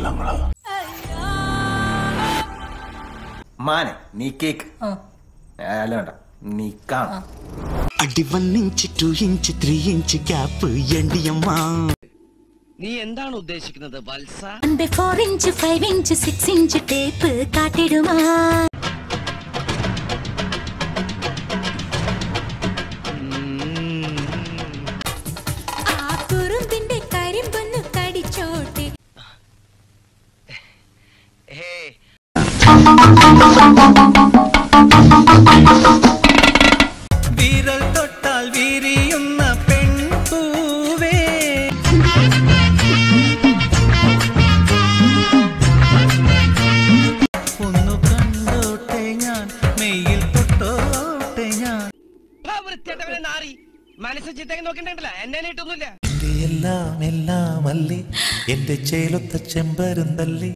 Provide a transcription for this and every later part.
നമ്മള് മാനെ നീ കേക്ക് അല്ല വേണ്ട നീ കാണാം అడి one inch two inch three inch gap ఎండి అమ్మా നീ എന്താണ് ഉദ്ദേശിക്കുന്നത് വത്സ four inch five inch six inch tape കാട്ടിടുമാ ആ കുറുമ്പിന്റെ കരിമ്പൊന്നു കടിച്ചോട്ടെ വിരൽ തൊട്ടാൽ വിരിയുന്ന പെൺപൂവേ ഒന്നു കണ്ടോട്ടെ ഞാൻ മെയ്യിൽ തൊട്ടോട്ടെ ഞാൻ വൃത്തിയായിട്ടവനെ നാറി മനസ്സ് ചിത്തേക്ക് നോക്കണ്ടല്ല എന്നെ ഇട്ടൊന്നുമില്ല എന്റെ എല്ലാം എല്ലാം അല്ലേ എന്റെ ചേലൊത്ത ചെമ്പരുന്തല്ലേ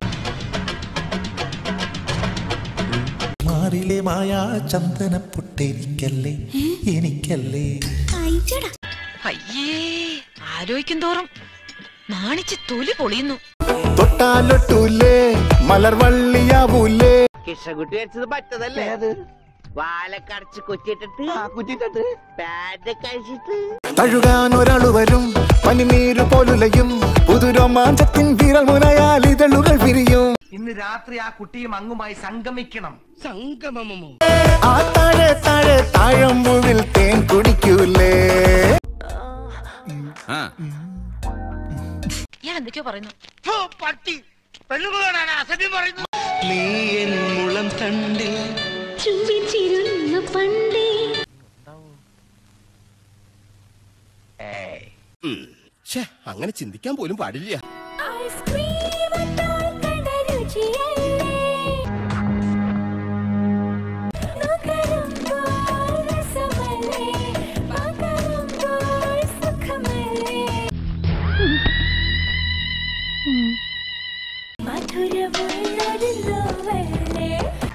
മാറിലെ മായാ ചന്ദന പൊട്ടെനിക്കല്ലേ എനിക്കല്ലേ അയ്യടാ അയ്യേ ആലോചിക്കും തോറും നാണിച്ച് തൊലി പൊളിയുന്നു തൊട്ടാലൊട്ടൂലേ മലർവള്ളിയാവൂലേ കിഷകുട്ടി വെച്ചത് പറ്റതല്ലേ അത് വാലക്കടച്ച് കുറ്റിട്ടിട്ട് കുറ്റിട്ടിട്ട് പാഡ് കഴിച്ചിട്ട് തഴുകാൻ ഒരാൾ വരും പനിനീര് പോലുലയും പുതുരോമാഞ്ചത്തിൻ വിരൽ മുനയാൽ ഇതളുകൾ വിരിയും ഇന്ന് രാത്രി ആ കുട്ടിയും അങ്ങുമായി സംഗമിക്കണം സംഗമമോ ആ താഴെ താഴെ താഴമ്പുവിൽ തേൻ കുടിക്കൂലേ ഞാൻ എന്തൊക്കെയോ പറയുന്നു പട്ടി പെണ്ണുകളാണ് അസഭ്യം പറയുന്നു നീ എൻ മുളം തണ്ടിൽ ചുംബിച്ചിരുന്നു പണ്ടേ അങ്ങനെ ചിന്തിക്കാൻ പോലും പാടില്ല ഐസ്ക്രീം ഇട്ടാൽ കണ്ട രുചിയല്ലേ നുകരുമ്പോൾ രസമല്ലേ പകരുമ്പോൾ സുഖമല്ലേ മധുരമുള്ളൊരു നോവല്ലേ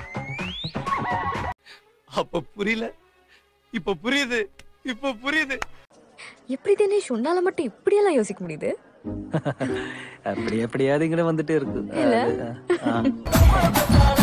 അപ്പൊ പുരിയില്ല ഇപ്പൊ പുരിയുത് ഇപ്പൊ പുരിയുത് எப்படி தினேஷ் உன்னால மட்டும் இப்படியெல்லாம் யோசிக்க முடியுது அப்படி எப்படியாவது இங்கே வந்துட்டே இருக்கு இல்ல? அது, ஆ.